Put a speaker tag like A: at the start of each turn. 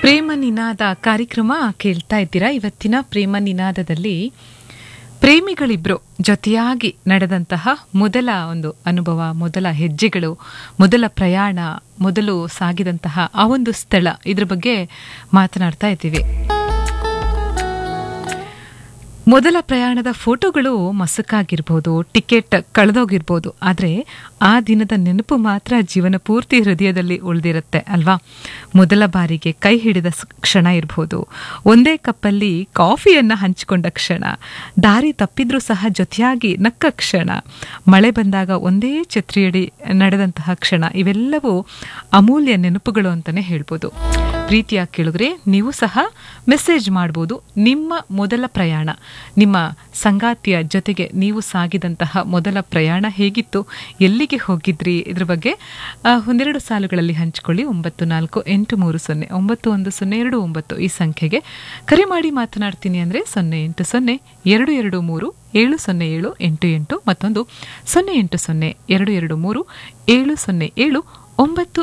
A: ಪ್ರೇಮ ನಿನಾದ ಕಾರ್ಯಕ್ರಮ ಕೇಳ್ತಾ ಇದ್ದೀರಾ ಇವತ್ತಿನ ಪ್ರೇಮ ನಿನಾದದಲ್ಲಿ ಪ್ರೇಮಿಗಳಿಬ್ರು ಜೊತೆಯಾಗಿ ನಡೆದಂತಹ ಮೊದಲ ಒಂದು ಅನುಭವ ಮೊದಲ ಹೆಜ್ಜೆಗಳು ಮೊದಲ ಪ್ರಯಾಣ ಮೊದಲು ಸಾಗಿದಂತಹ ಆ ಒಂದು ಸ್ಥಳ ಇದ್ರ ಬಗ್ಗೆ ಮಾತನಾಡ್ತಾ ಇದ್ದೀವಿ ಮೊದಲ ಪ್ರಯಾಣದ ಫೋಟೋಗಳು ಮಸಕಾಗಿರ್ಬೋದು ಟಿಕೆಟ್ ಕಳೆದೋಗಿರ್ಬೋದು ಆದರೆ ಆ ದಿನದ ನೆನಪು ಮಾತ್ರ ಜೀವನ ಪೂರ್ತಿ ಹೃದಯದಲ್ಲಿ ಉಳಿದಿರುತ್ತೆ ಅಲ್ವಾ ಮೊದಲ ಬಾರಿಗೆ ಕೈ ಹಿಡಿದ ಸ್- ಕ್ಷಣ ಇರ್ಬೋದು ಒಂದೇ ಕಪ್ಪಲ್ಲಿ ಕಾಫಿಯನ್ನು ಹಂಚಿಕೊಂಡ ಕ್ಷಣ ದಾರಿ ತಪ್ಪಿದ್ರೂ ಸಹ ಜೊತೆಯಾಗಿ ನಕ್ಕ ಕ್ಷಣ ಮಳೆ ಬಂದಾಗ ಒಂದೇ ಛತ್ರಿಯಡಿ ನಡೆದಂತಹ ಕ್ಷಣ ಇವೆಲ್ಲವೂ ಅಮೂಲ್ಯ ನೆನಪುಗಳು ಅಂತಲೇ ಹೇಳ್ಬೋದು ಪ್ರೀತಿಯ ಕೇಳಿದ್ರೆ ನೀವು ಸಹ ಮೆಸೇಜ್ ಮಾಡ್ಬೋದು ನಿಮ್ಮ ಮೊದಲ ಪ್ರಯಾಣ ನಿಮ್ಮ ಸಂಗಾತಿಯ ಜೊತೆಗೆ ನೀವು ಸಾಗಿದಂತಹ ಮೊದಲ ಪ್ರಯಾಣ ಹೇಗಿತ್ತು ಎಲ್ಲಿಗೆ ಹೋಗಿದ್ರಿ ಇದ್ರ ಬಗ್ಗೆ ಆ, ಒಂದೆರಡು ಸಾಲುಗಳಲ್ಲಿ ಹಂಚಿಕೊಳ್ಳಿ ಒಂಬತ್ತು ನಾಲ್ಕು ಎಂಟು ಮೂರು ಸೊನ್ನೆ ಒಂಬತ್ತು ಒಂದು ಸೊನ್ನೆ ಎರಡು ಒಂಬತ್ತು ಈ ಸಂಖ್ಯೆಗೆ ಕರೆ ಮಾಡಿ ಮಾತನಾಡ್ತೀನಿ ಅಂದರೆ ಸೊನ್ನೆ ಎಂಟು ಸೊನ್ನೆ ಎರಡು ಎರಡು ಮೂರು ಏಳು ಸೊನ್ನೆ ಏಳು ಎಂಟು ಎಂಟು ಮತ್ತೊಂದು ಸೊನ್ನೆ ಎಂಟು ಸೊನ್ನೆ ಎರಡು ಎರಡು ಮೂರು ಏಳು ಸೊನ್ನೆ ಏಳು ಒಂಬತ್ತು